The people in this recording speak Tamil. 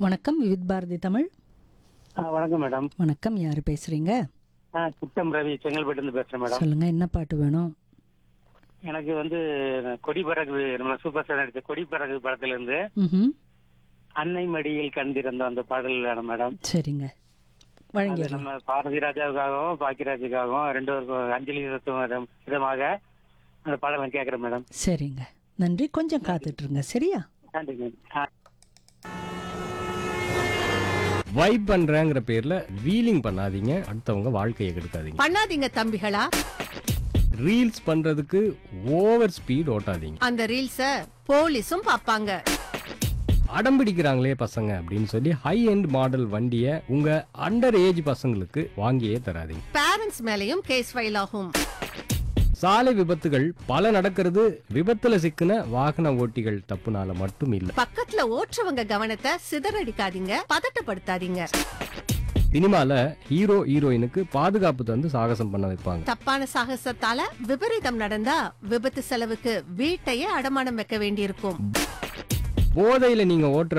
வணக்கம் விவித் பாரதி தமிழ் ஆ, வணக்கம் மேடம் வணக்கம் யார் பேசுறீங்க ஆ, குட்டம் ரவி செங்கல்பட்டு பேசுறேன் மேடம் சொல்லுங்க என்ன பாட்டு வேணும் எனக்கு வந்து கொடி பறகு நம்ம சூப்பர் ஸ்டார் நடிச்ச கொடி பறகு படத்துல இருந்து ம் அன்னை மடியில் கண்டிருந்த அந்த பாடல் வேணும் மேடம் சரிங்க அது வழங்கிடலாம் நம்ம பாரதி ராஜாவுக்காகவும் பாக்கியராஜுக்காகவும் ரெண்டு பேருக்கும் அஞ்சலி செலுத்தும் விதம்- விதமாக அந்த பாடல் நான் கேட்கறேன் மேடம் சரிங்க நன்றி கொஞ்சம் காத்துட்டு இருங்க சரியா நன்றி மேடம் ஆ வைப் பண்றேங்கிற பேர்ல வீலிங் பண்ணாதீங்க அடுத்தவங்க வாழ்க்கையை கெடுக்காதீங்க பண்ணாதீங்க தம்பிகளா ரீல்ஸ் பண்றதுக்கு ஓவர் ஸ்பீட் ஓட்டாதீங்க அந்த ரீல்ஸ போலீஸும் பாப்பாங்க அடம் பிடிக்கிறாங்களே பசங்க அப்படின்னு சொல்லி ஹை எண்ட் மாடல் வண்டியை உங்க அண்டர் ஏஜ் பசங்களுக்கு வாங்கியே தராதீங்க பேரண்ட்ஸ் மேலயும் கேஸ் ஃபைல் ஆகும் சாலை விபத்துகள் பல நடக்கிறது விபத்துல சிக்கின வாகன ஓட்டிகள் தப்புனால மட்டும் இல்ல பக்கத்துல ஓட்டுறவங்க கவனத்தை சிதறடிக்காதீங்க பதட்டப்படுத்தாதீங்க சினிமால ஹீரோ ஹீரோயினுக்கு பாதுகாப்பு தந்து சாகசம் பண்ண வைப்பாங்க தப்பான சாகசத்தால விபரீதம் நடந்தா விபத்து செலவுக்கு வீட்டையே அடமானம் வைக்க வேண்டியிருக்கும் போதையில நீங்க ஓட்டுற